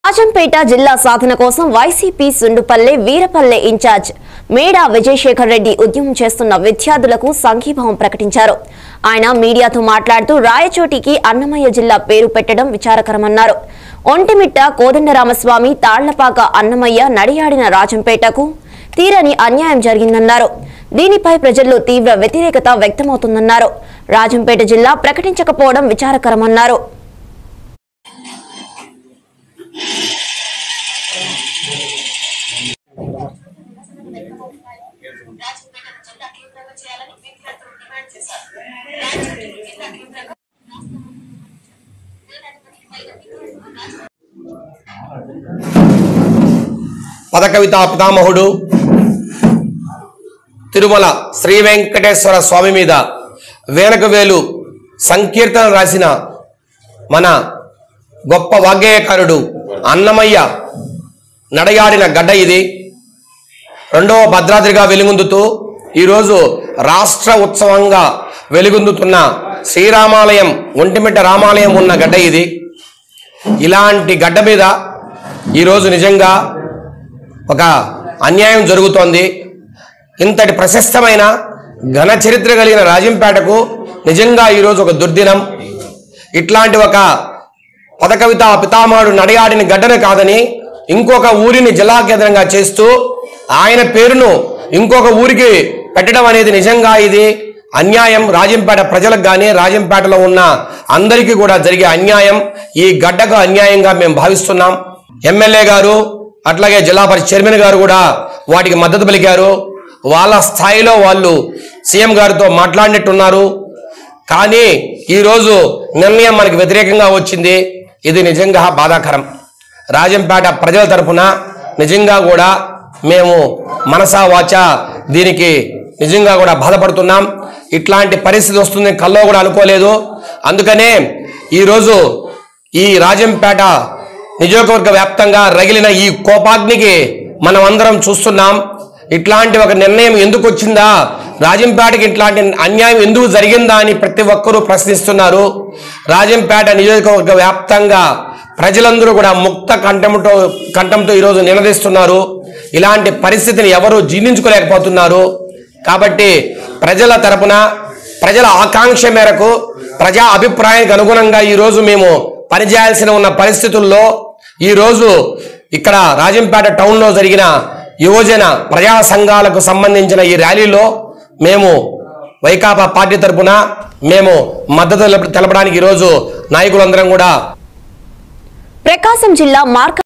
రాజంపేట జిల్లా సాధన కోసం వైసీపీ సుండుపల్లె వీరపల్లె ఇన్ఛార్జ్ మేడా విజయశేఖర్ రెడ్డి ఉద్యమం చేస్తున్న విద్యార్థులకు సంఘీభావం ప్రకటించారు ఆయన మీడియాతో మాట్లాడుతూ రాయచోటికి అన్నమయ్య జిల్లా పేరు పెట్టడం విచారకరమన్నారు ఒంటిమిట్ట కోదండరామస్వామి తాళ్లపాక అన్నమయ్య నడియాడిన రాజంపేటకు తీరని అన్యాయం జరిగిందన్నారు దీనిపై ప్రజల్లో తీవ్ర వ్యతిరేకత వ్యక్తమవుతుందన్నారు రాజంపేట జిల్లా ప్రకటించకపోవడం విచారకరమన్నారు పదకవితా పితామహుడు తిరుమల శ్రీ వెంకటేశ్వర స్వామి మీద వేలకు వేలు సంకీర్తన రాసిన మన గొప్ప వాగ్గేయకారుడు అన్నమయ్య నడయాడిన గడ్డ ఇది రెండవ భద్రాద్రిగా వెలుగొందుతూ ఈరోజు రాష్ట్ర ఉత్సవంగా వెలుగొందుతున్న శ్రీరామాలయం ఒంటిమిట్ట రామాలయం ఉన్న గడ్డ ఇది ఇలాంటి గడ్డ మీద ఈరోజు నిజంగా ఒక అన్యాయం జరుగుతోంది ఇంతటి ప్రశస్తమైన ఘన చరిత్ర కలిగిన రాజంపేటకు నిజంగా ఈరోజు ఒక దుర్దినం ఇట్లాంటి ఒక పదకవిత పితామహుడు నడయాడిన గడ్డనే కాదని ఇంకొక ఊరిని జిల్లా కేంద్రంగా చేస్తూ ఆయన పేరును ఇంకొక ఊరికి పెట్టడం అనేది నిజంగా ఇది అన్యాయం రాజంపేట ప్రజలకు కానీ రాజంపేటలో ఉన్న అందరికీ కూడా జరిగే అన్యాయం ఈ గడ్డకు అన్యాయంగా మేము భావిస్తున్నాం ఎమ్మెల్యే గారు అట్లాగే జిల్లా పరిషత్ చైర్మన్ గారు కూడా వాటికి మద్దతు పలికారు వాళ్ళ స్థాయిలో వాళ్ళు సీఎం గారితో మాట్లాడినట్టున్నారు కానీ ఈరోజు నిర్ణయం మనకి వ్యతిరేకంగా వచ్చింది ఇది నిజంగా బాధాకరం రాజంపేట ప్రజల తరపున నిజంగా కూడా మేము మనసా వాచ దీనికి నిజంగా కూడా బాధపడుతున్నాం ఇట్లాంటి పరిస్థితి వస్తుంది కల్లో కూడా అనుకోలేదు అందుకనే ఈరోజు ఈ రాజంపేట నియోజకవర్గ వ్యాప్తంగా రగిలిన ఈ కోపాగ్నికి మనం అందరం చూస్తున్నాం ఇట్లాంటి ఒక నిర్ణయం ఎందుకు వచ్చిందా రాజంపేటకి ఇట్లాంటి అన్యాయం ఎందుకు జరిగిందా అని ప్రతి ఒక్కరూ ప్రశ్నిస్తున్నారు రాజంపేట నియోజకవర్గ వ్యాప్తంగా ప్రజలందరూ కూడా ముక్త కంఠంతో కంఠంతో ఈరోజు నిలదీస్తున్నారు ఇలాంటి పరిస్థితిని ఎవరు జీర్ణించుకోలేకపోతున్నారు కాబట్టి ప్రజల తరపున ప్రజల ఆకాంక్ష మేరకు ప్రజా అభిప్రాయానికి అనుగుణంగా ఈరోజు మేము పనిచేయాల్సిన ఉన్న పరిస్థితుల్లో ఈరోజు ఇక్కడ రాజంపేట టౌన్లో జరిగిన యువజన ప్రజా సంఘాలకు సంబంధించిన ఈ ర్యాలీలో మేము వైకాపా పార్టీ తరపున మేము మద్దతు తెలప- తెలపడానికి ఈరోజు నాయకులందరం కూడా ప్రకాశం జిల్లా మార్క